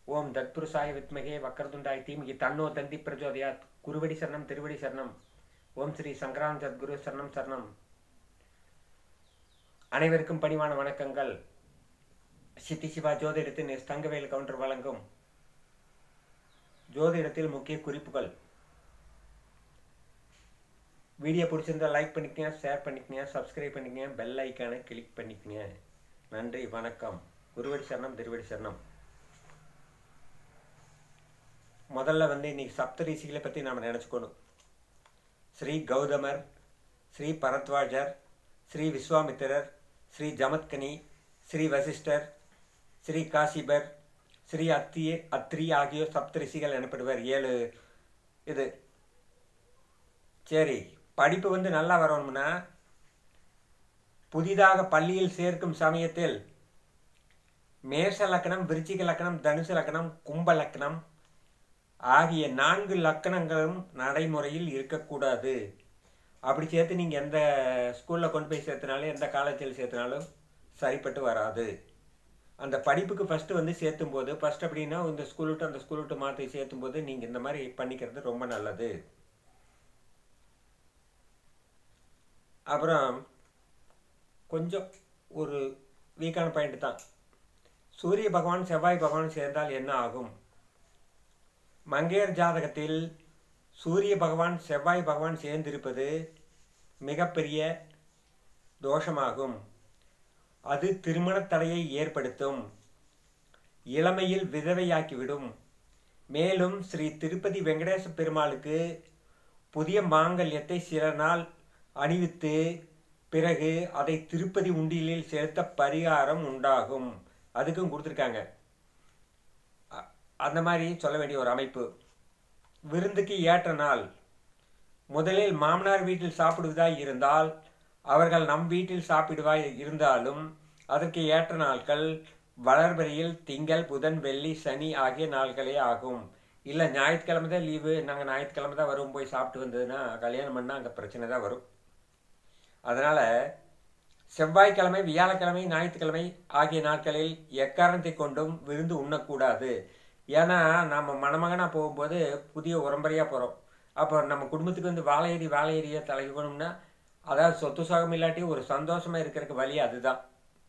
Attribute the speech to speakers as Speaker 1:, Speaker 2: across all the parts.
Speaker 1: ஓம் தத்புருஷாய வித்மகே வக்கரதுண்டாய் தீமிகி தன்னோ தந்தி பிரஜோதயாத் குருவடி சரணம் திருவடி சரணம் ஓம் ஸ்ரீ சங்கராம் சத்குரு சரணம் சரணம் அனைவருக்கும் பணிவான வணக்கங்கள் சித்தி சிவா ஜோதிடத்தின் எஸ் தங்கவேல் கவுண்டர் வழங்கும் ஜோதிடத்தில் முக்கிய குறிப்புகள் வீடியோ பிடிச்சிருந்தா லைக் பண்ணிக்கங்க ஷேர் பண்ணிக்கங்க சப்ஸ்கிரைப் பண்ணிக்கங்க பெல் ஐக்கானை கிளிக் பண்ணிக்கங்க நன்றி வணக்கம் குருவடி சரணம் திருவடி சரணம் முதல்ல வந்து இன்னைக்கு சப்தரிஷிகளை பற்றி நாம் நினச்சிக்கணும் ஸ்ரீ கௌதமர் ஸ்ரீ பரத்வாஜர் ஸ்ரீ விஸ்வாமித்திரர் ஸ்ரீ ஜமத்கனி ஸ்ரீ வசிஷ்டர் ஸ்ரீ காசிபர் ஸ்ரீ அத்தி அத்ரி ஆகியோர் சப்தரிஷிகள் எனப்படுவர் ஏழு இது சரி படிப்பு வந்து நல்லா வரணும்னா புதிதாக பள்ளியில் சேர்க்கும் சமயத்தில் மேஷ லக்கணம் விருச்சிக லக்கணம் தனுசு லக்கணம் கும்ப லக்கணம் ஆகிய நான்கு லக்கணங்களும் நடைமுறையில் இருக்கக்கூடாது அப்படி சேர்த்து நீங்கள் எந்த ஸ்கூலில் கொண்டு போய் சேர்த்தினாலும் எந்த காலேஜில் சேர்த்தினாலும் சரிப்பட்டு வராது அந்த படிப்புக்கு ஃபஸ்ட்டு வந்து சேர்த்தும் போது ஃபஸ்ட் அப்படின்னா இந்த ஸ்கூல் விட்டு அந்த ஸ்கூல் விட்டு மாற்றி சேர்த்தும் போது நீங்கள் இந்த மாதிரி பண்ணிக்கிறது ரொம்ப நல்லது அப்புறம் கொஞ்சம் ஒரு வீக்கான பாயிண்ட் தான் சூரிய பகவான் செவ்வாய் பகவான் சேர்ந்தால் என்ன ஆகும் மங்கையர் ஜாதகத்தில் சூரிய பகவான் செவ்வாய் பகவான் சேர்ந்திருப்பது மிகப்பெரிய தோஷமாகும் அது திருமணத் தடையை ஏற்படுத்தும் இளமையில் விதவையாக்கிவிடும் மேலும் ஸ்ரீ திருப்பதி வெங்கடேச பெருமாளுக்கு புதிய மாங்கல்யத்தை சில நாள் அணிவித்து பிறகு அதை திருப்பதி உண்டியலில் செலுத்த பரிகாரம் உண்டாகும் அதுக்கும் கொடுத்துருக்காங்க அந்த மாதிரி சொல்ல வேண்டிய ஒரு அமைப்பு விருந்துக்கு ஏற்ற நாள் முதலில் மாமனார் வீட்டில் சாப்பிடுவதாய் இருந்தால் அவர்கள் நம் வீட்டில் சாப்பிடுவாய் இருந்தாலும் அதற்கு ஏற்ற நாட்கள் வளர்பறையில் திங்கள் புதன் வெள்ளி சனி ஆகிய நாட்களே ஆகும் இல்லை ஞாயிற்றுக்கிழமை தான் லீவு நாங்கள் ஞாயிற்றுக்கிழமை தான் வரும் போய் சாப்பிட்டு வந்ததுன்னா கல்யாணம் பண்ணால் அங்கே பிரச்சனை தான் வரும் அதனால் செவ்வாய்க்கிழமை வியாழக்கிழமை ஞாயிற்றுக்கிழமை ஆகிய நாட்களில் எக்காரணத்தை கொண்டும் விருந்து உண்ணக்கூடாது ஏன்னா நம்ம மணமகனாக போகும்போது புதிய உரம்பரையாக போகிறோம் அப்போ நம்ம குடும்பத்துக்கு வந்து வாழையேறி வாழையேறியை தலைக்கணும்னா அதாவது சொத்து சுகம் இல்லாட்டி ஒரு சந்தோஷமாக இருக்கிறதுக்கு வழி அதுதான்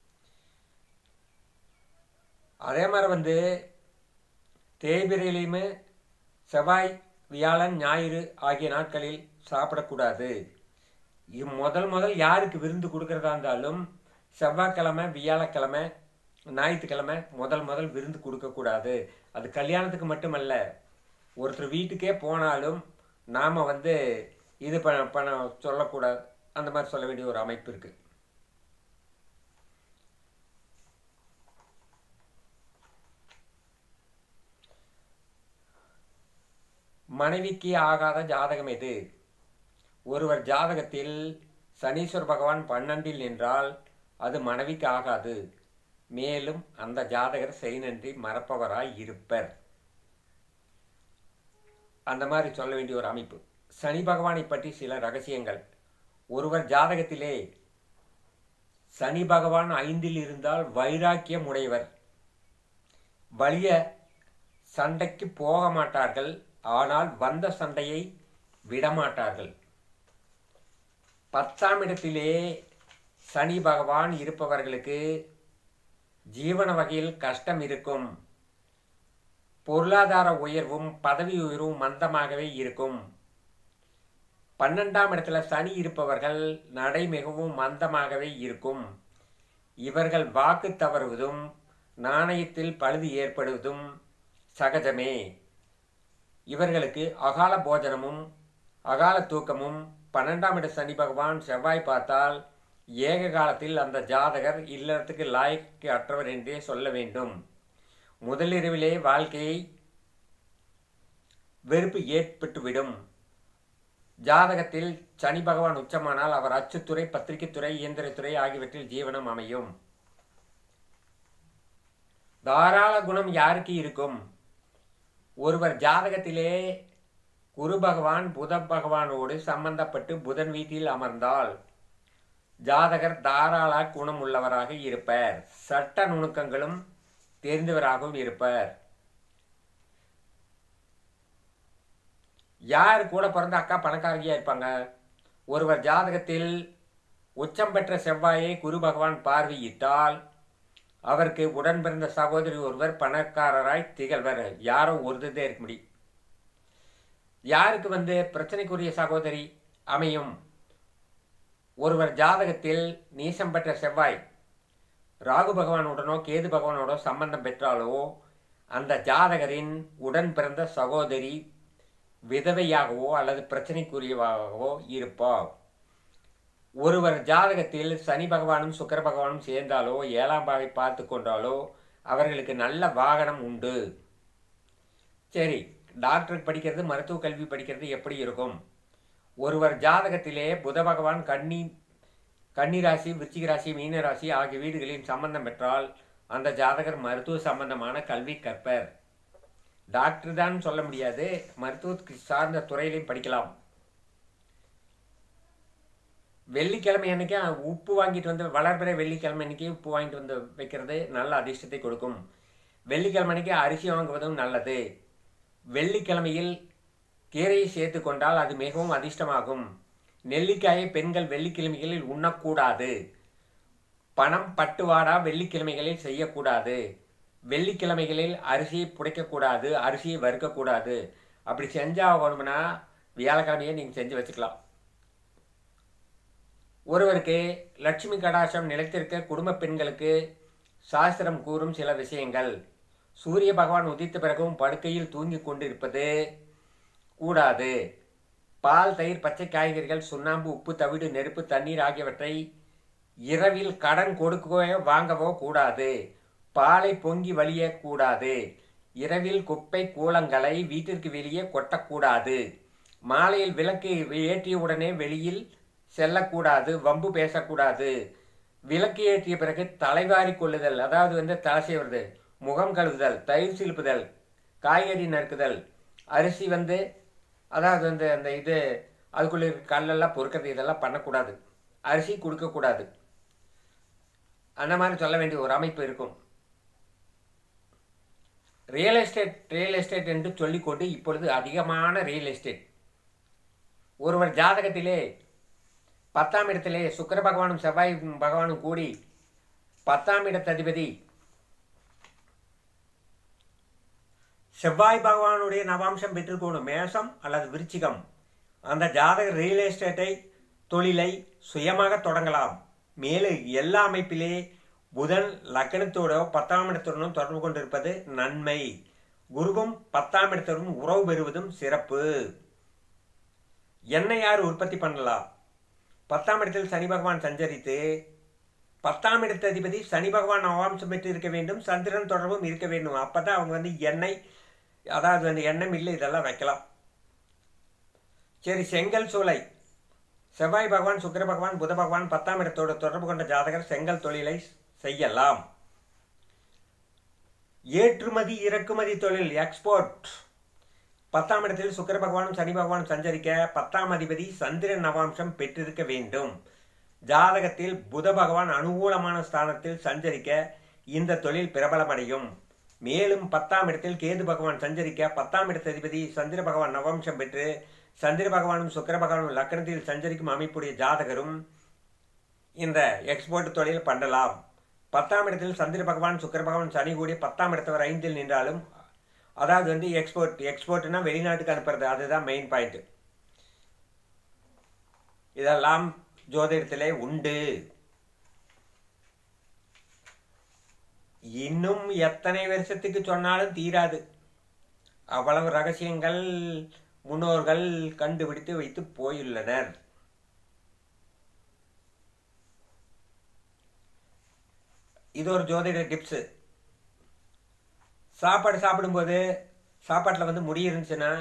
Speaker 1: அதே மாதிரி வந்து தேய்பிரையிலையுமே செவ்வாய் வியாழன் ஞாயிறு ஆகிய நாட்களில் சாப்பிடக்கூடாது முதல் முதல் யாருக்கு விருந்து கொடுக்கறதா இருந்தாலும் செவ்வாய்க்கிழமை வியாழக்கிழமை ஞாயிற்றுக்கிழமை முதல் முதல் விருந்து கொடுக்கக்கூடாது அது கல்யாணத்துக்கு மட்டுமல்ல ஒருத்தர் வீட்டுக்கே போனாலும் நாம் வந்து இது பண்ண பண்ண சொல்லக்கூடாது அந்த மாதிரி சொல்ல வேண்டிய ஒரு அமைப்பு இருக்குது மனைவிக்கு ஆகாத ஜாதகம் எது ஒருவர் ஜாதகத்தில் சனீஸ்வர பகவான் பன்னெண்டில் நின்றால் அது மனைவிக்கு ஆகாது மேலும் அந்த ஜாதகர் செய்நன்றி மறப்பவராய் இருப்பர் அந்த மாதிரி சொல்ல வேண்டிய ஒரு அமைப்பு சனி பகவானை பற்றி சில ரகசியங்கள் ஒருவர் ஜாதகத்திலே சனி பகவான் ஐந்தில் இருந்தால் வைராக்கியம் உடையவர் வலிய சண்டைக்கு போக மாட்டார்கள் ஆனால் வந்த சண்டையை விடமாட்டார்கள் பத்தாம் இடத்திலே சனி பகவான் இருப்பவர்களுக்கு ஜீவன வகையில் கஷ்டம் இருக்கும் பொருளாதார உயர்வும் பதவி உயர்வும் மந்தமாகவே இருக்கும் பன்னெண்டாம் இடத்துல சனி இருப்பவர்கள் நடை மிகவும் மந்தமாகவே இருக்கும் இவர்கள் வாக்கு தவறுவதும் நாணயத்தில் பழுது ஏற்படுவதும் சகஜமே இவர்களுக்கு அகால போஜனமும் அகால தூக்கமும் பன்னெண்டாம் இட சனி பகவான் செவ்வாய் பார்த்தால் ஏக காலத்தில் அந்த ஜாதகர் இல்லறத்துக்கு லாய்க்கு அற்றவர் என்றே சொல்ல வேண்டும் முதலிரவிலே வாழ்க்கையை வெறுப்பு ஏற்பட்டுவிடும் ஜாதகத்தில் சனி பகவான் உச்சமானால் அவர் அச்சுத்துறை பத்திரிகைத்துறை இயந்திரத்துறை ஆகியவற்றில் ஜீவனம் அமையும் தாராள குணம் யாருக்கு இருக்கும் ஒருவர் ஜாதகத்திலே குரு பகவான் புத பகவானோடு சம்பந்தப்பட்டு புதன் வீட்டில் அமர்ந்தால் ஜாதகர் தாராள குணம் உள்ளவராக இருப்பர் சட்ட நுணுக்கங்களும் தெரிந்தவராகவும் இருப்பர் யார் கூட பிறந்த அக்கா பணக்காரங்கியா இருப்பாங்க ஒருவர் ஜாதகத்தில் உச்சம் பெற்ற செவ்வாயை குரு பகவான் பார்வையிட்டால் அவருக்கு உடன் பிறந்த சகோதரி ஒருவர் பணக்காரராய் திகழ்வர் யாரோ ஒருத்ததே இருக்க முடியும் யாருக்கு வந்து பிரச்சனைக்குரிய சகோதரி அமையும் ஒருவர் ஜாதகத்தில் நீசம் பெற்ற செவ்வாய் ராகு பகவானுடனோ கேது பகவானோட சம்பந்தம் பெற்றாலோ அந்த ஜாதகரின் உடன் பிறந்த சகோதரி விதவையாகவோ அல்லது பிரச்சனைக்குரியவாகவோ இருப்பார் ஒருவர் ஜாதகத்தில் சனி பகவானும் சுக்கர பகவானும் சேர்ந்தாலோ ஏழாம் பாவை பார்த்து கொண்டாலோ அவர்களுக்கு நல்ல வாகனம் உண்டு சரி டாக்டர் படிக்கிறது மருத்துவ கல்வி படிக்கிறது எப்படி இருக்கும் ஒருவர் ஜாதகத்திலே புத பகவான் கன்னி கன்னி ராசி விருச்சிக ராசி மீன ராசி ஆகிய வீடுகளின் சம்பந்தம் பெற்றால் அந்த ஜாதகர் மருத்துவ சம்பந்தமான கல்வி கற்பர் டாக்டர் தான் சொல்ல முடியாது மருத்துவத்துக்கு சார்ந்த துறையிலையும் படிக்கலாம் வெள்ளிக்கிழமை அன்னைக்கு உப்பு வாங்கிட்டு வந்து வளர்பிற வெள்ளிக்கிழமை அன்னைக்கு உப்பு வாங்கிட்டு வந்து வைக்கிறது நல்ல அதிர்ஷ்டத்தை கொடுக்கும் வெள்ளிக்கிழமை அன்னைக்கு அரிசி வாங்குவதும் நல்லது வெள்ளிக்கிழமையில் கீரையை சேர்த்து கொண்டால் அது மிகவும் அதிர்ஷ்டமாகும் நெல்லிக்காயை பெண்கள் வெள்ளிக்கிழமைகளில் உண்ணக்கூடாது பணம் பட்டுவாடா வெள்ளிக்கிழமைகளில் செய்யக்கூடாது வெள்ளிக்கிழமைகளில் அரிசியை புடைக்கக்கூடாது அரிசியை வறுக்கக்கூடாது அப்படி செஞ்சாகணும்னா வியாழக்கிழமையே நீங்கள் செஞ்சு வச்சுக்கலாம் ஒருவருக்கு லட்சுமி கடாசம் நிலைத்திருக்க குடும்ப பெண்களுக்கு சாஸ்திரம் கூறும் சில விஷயங்கள் சூரிய பகவான் உதித்த பிறகும் படுக்கையில் தூங்கி கொண்டிருப்பது கூடாது பால் தயிர் பச்சை காய்கறிகள் சுண்ணாம்பு உப்பு தவிடு நெருப்பு தண்ணீர் ஆகியவற்றை இரவில் கடன் கொடுக்கவோ வாங்கவோ கூடாது பாலை பொங்கி வழிய கூடாது இரவில் குப்பை கூலங்களை வீட்டிற்கு வெளியே கொட்டக்கூடாது மாலையில் விளக்கு ஏற்றிய உடனே வெளியில் செல்லக்கூடாது வம்பு பேசக்கூடாது விளக்கு ஏற்றிய பிறகு தலைவாரி கொள்ளுதல் அதாவது வந்து தலை செய்வது முகம் கழுவுதல் தயிர் சிலுப்புதல் காய்கறி நறுக்குதல் அரிசி வந்து அதாவது வந்து அந்த இது அதுக்குள்ளே இருக்க கல்லெல்லாம் பொறுக்கிறது இதெல்லாம் பண்ணக்கூடாது அரிசி கொடுக்கக்கூடாது அந்த மாதிரி சொல்ல வேண்டிய ஒரு அமைப்பு இருக்கும் ரியல் எஸ்டேட் ரியல் எஸ்டேட் என்று சொல்லிக்கொண்டு இப்பொழுது அதிகமான ரியல் எஸ்டேட் ஒருவர் ஜாதகத்திலே பத்தாம் இடத்திலே சுக்கர பகவானும் செவ்வாய் பகவானும் கூடி பத்தாம் இடத்ததிபதி செவ்வாய் பகவானுடைய நவாம்சம் பெற்றுக்கொள்ளும் மேஷம் அல்லது விருச்சிகம் அந்த ஜாதக ரியல் எஸ்டேட்டை தொழிலை சுயமாக தொடங்கலாம் மேலும் எல்லா அமைப்பிலே புதன் லக்கணத்தோட பத்தாம் இடத்துடனும் தொடர்பு கொண்டிருப்பது நன்மை குருவும் பத்தாம் இடத்துடன் உறவு பெறுவதும் சிறப்பு என்ன யார் உற்பத்தி பண்ணலாம் பத்தாம் இடத்தில் சனி பகவான் சஞ்சரித்து பத்தாம் இடத்து அதிபதி சனி பகவான் நவாம்சம் பெற்று இருக்க வேண்டும் சந்திரன் தொடர்பும் இருக்க வேண்டும் அப்பதான் அவங்க வந்து எண்ணெய் அதாவது வந்து எண்ணெய் மில்லு இதெல்லாம் வைக்கலாம் சரி செங்கல் சூளை செவ்வாய் பகவான் சுக்கிர பகவான் புத பகவான் பத்தாம் இடத்தோடு தொடர்பு கொண்ட ஜாதகர் செங்கல் தொழிலை செய்யலாம் ஏற்றுமதி இறக்குமதி தொழில் எக்ஸ்போர்ட் பத்தாம் இடத்தில் சுக்கிர பகவானும் சனி பகவானும் சஞ்சரிக்க பத்தாம் அதிபதி சந்திரன் நவாம்சம் பெற்றிருக்க வேண்டும் ஜாதகத்தில் புத பகவான் அனுகூலமான ஸ்தானத்தில் சஞ்சரிக்க இந்த தொழில் பிரபலமடையும் மேலும் பத்தாம் இடத்தில் கேது பகவான் சஞ்சரிக்க பத்தாம் இடத்த அதிபதி சந்திர பகவான் நவம்சம் பெற்று சந்திர பகவானும் சுக்கிர பகவானும் லக்கணத்தில் சஞ்சரிக்கும் அமைப்புடைய ஜாதகரும் இந்த எக்ஸ்போர்ட் தொழில் பண்ணலாம் பத்தாம் இடத்தில் சந்திர பகவான் சுக்கிர பகவான் சனி கூடி பத்தாம் இடத்தவர் ஐந்தில் நின்றாலும் அதாவது வந்து எக்ஸ்போர்ட் எக்ஸ்போர்ட்னா வெளிநாட்டுக்கு அனுப்புறது அதுதான் மெயின் பாயிண்ட் இதெல்லாம் ஜோதிடத்திலே உண்டு இன்னும் எத்தனை வருஷத்துக்கு சொன்னாலும் தீராது அவ்வளவு ரகசியங்கள் முன்னோர்கள் கண்டுபிடித்து வைத்து போயுள்ளனர் இது ஒரு ஜோதிட டிப்ஸு சாப்பாடு சாப்பிடும்போது சாப்பாட்டில் வந்து முடி இருந்துச்சுன்னா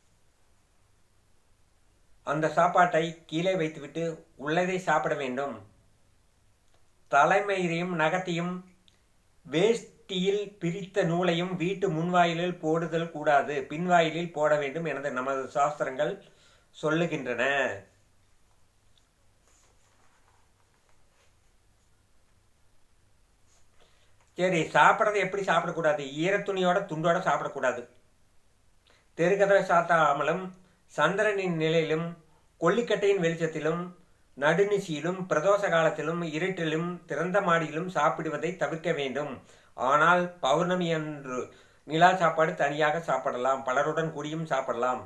Speaker 1: அந்த சாப்பாட்டை கீழே வைத்துவிட்டு உள்ளதை சாப்பிட வேண்டும் தலைமயிரையும் நகத்தையும் வேஷ்டியில் பிரித்த நூலையும் வீட்டு முன்வாயிலில் போடுதல் கூடாது பின்வாயிலில் போட வேண்டும் எனது நமது சாஸ்திரங்கள் சொல்லுகின்றன சரி சாப்பிட்றது எப்படி சாப்பிடக்கூடாது ஈரத்துணியோட துண்டோட சாப்பிடக்கூடாது தெருக்கதவை சாத்தாமலும் சந்திரனின் நிலையிலும் கொல்லிக்கட்டையின் வெளிச்சத்திலும் நடுநிசியிலும் பிரதோஷ காலத்திலும் இருட்டிலும் திறந்த மாடியிலும் சாப்பிடுவதை தவிர்க்க வேண்டும் ஆனால் பௌர்ணமி அன்று நிலா சாப்பாடு தனியாக சாப்பிடலாம் பலருடன் கூடியும் சாப்பிடலாம்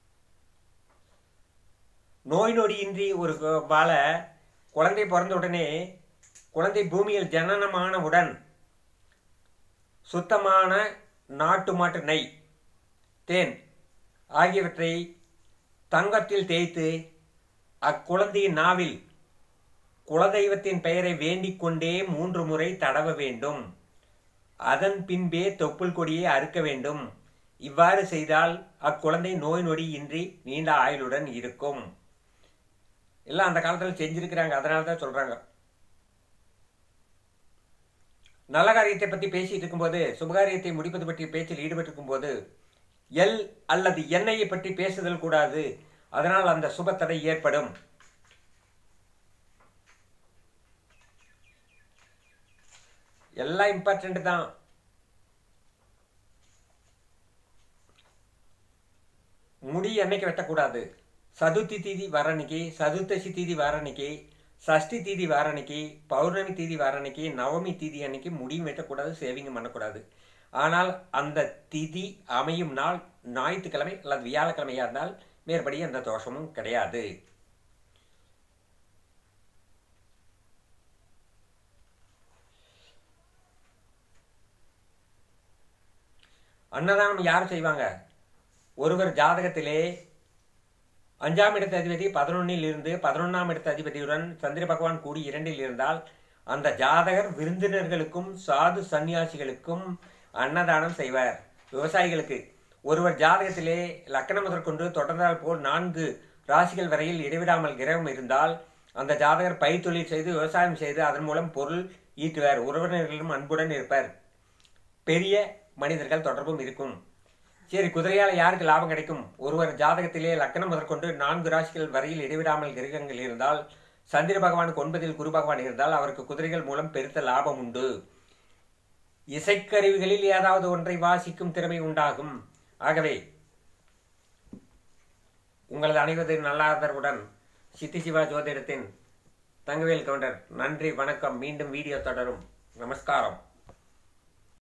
Speaker 1: நோய் நொடியின்றி ஒரு கு- வாழ குழந்தை பிறந்த உடனே குழந்தை பூமியில் ஜனனமானவுடன் சுத்தமான நாட்டு மாட்டு நெய் தேன் ஆகியவற்றை தங்கத்தில் தேய்த்து அக்குழந்தையின் நாவில் குலதெய்வத்தின் பெயரை வேண்டிக் கொண்டே மூன்று முறை தடவ வேண்டும் அதன் பின்பே தொப்புள் கொடியை அறுக்க வேண்டும் இவ்வாறு செய்தால் அக்குழந்தை நோய் நொடி இன்றி நீண்ட ஆயுளுடன் இருக்கும் எல்லாம் அந்த காலத்தில் செஞ்சிருக்கிறாங்க அதனால தான் சொல்றாங்க நல்ல காரியத்தை பற்றி பேசிட்டு இருக்கும்போது சுபகாரியத்தை முடிப்பது பற்றி பேச்சில் ஈடுபட்டிருக்கும் போது எல் அல்லது எண்ணெயை பற்றி பேசுதல் கூடாது அதனால் அந்த சுபத்தடை ஏற்படும் எல்லாம் இம்பார்ட்டன்ட் தான் முடி என்னைக்கு வெட்டக்கூடாது சதுர்த்தி தீதி வரணிக்கு சதுர்த்தசி தீதி வரணிக்கு சஷ்டி தீதி வாரணிக்கு பௌர்ணமி தீதி வாரணிக்கு நவமி தீதி அன்னைக்கு முடியும் வெட்டக்கூடாது சேவிங்கும் பண்ணக்கூடாது ஆனால் அந்த திதி அமையும் நாள் ஞாயிற்றுக்கிழமை அல்லது வியாழக்கிழமையாக இருந்தால் மேற்படி எந்த தோஷமும் கிடையாது அன்னதானம் யார் செய்வாங்க ஒருவர் ஜாதகத்திலே அஞ்சாம் இடத்து அதிபதி பதினொன்னில் இருந்து பதினொன்றாம் இடத்து அதிபதியுடன் சந்திர பகவான் கூடி இரண்டில் இருந்தால் அந்த ஜாதகர் விருந்தினர்களுக்கும் சாது சந்நியாசிகளுக்கும் அன்னதானம் செய்வார் விவசாயிகளுக்கு ஒருவர் ஜாதகத்திலே லக்கணம் முதற்கொண்டு தொடர்ந்தால் போல் நான்கு ராசிகள் வரையில் இடைவிடாமல் கிரகம் இருந்தால் அந்த ஜாதகர் பயிர்த்தொழில் செய்து விவசாயம் செய்து அதன் மூலம் பொருள் ஈட்டுவார் உறவினர்களும் அன்புடன் இருப்பார் பெரிய மனிதர்கள் தொடர்பும் இருக்கும் சரி குதிரையால் யாருக்கு லாபம் கிடைக்கும் ஒருவர் ஜாதகத்திலே லக்கணம் முதற்கொண்டு நான்கு ராசிகள் வரையில் இடைவிடாமல் கிரகங்கள் இருந்தால் சந்திர பகவானுக்கு ஒன்பதில் குரு பகவான் இருந்தால் அவருக்கு குதிரைகள் மூலம் பெருத்த லாபம் உண்டு இசைக்கருவிகளில் ஏதாவது ஒன்றை வாசிக்கும் திறமை உண்டாகும் ஆகவே உங்களது அனைவரின் நல்ல ஆதரவுடன் சித்தி சிவா ஜோதிடத்தின் தங்கவேல் கவுண்டர் நன்றி வணக்கம் மீண்டும் வீடியோ தொடரும் நமஸ்காரம்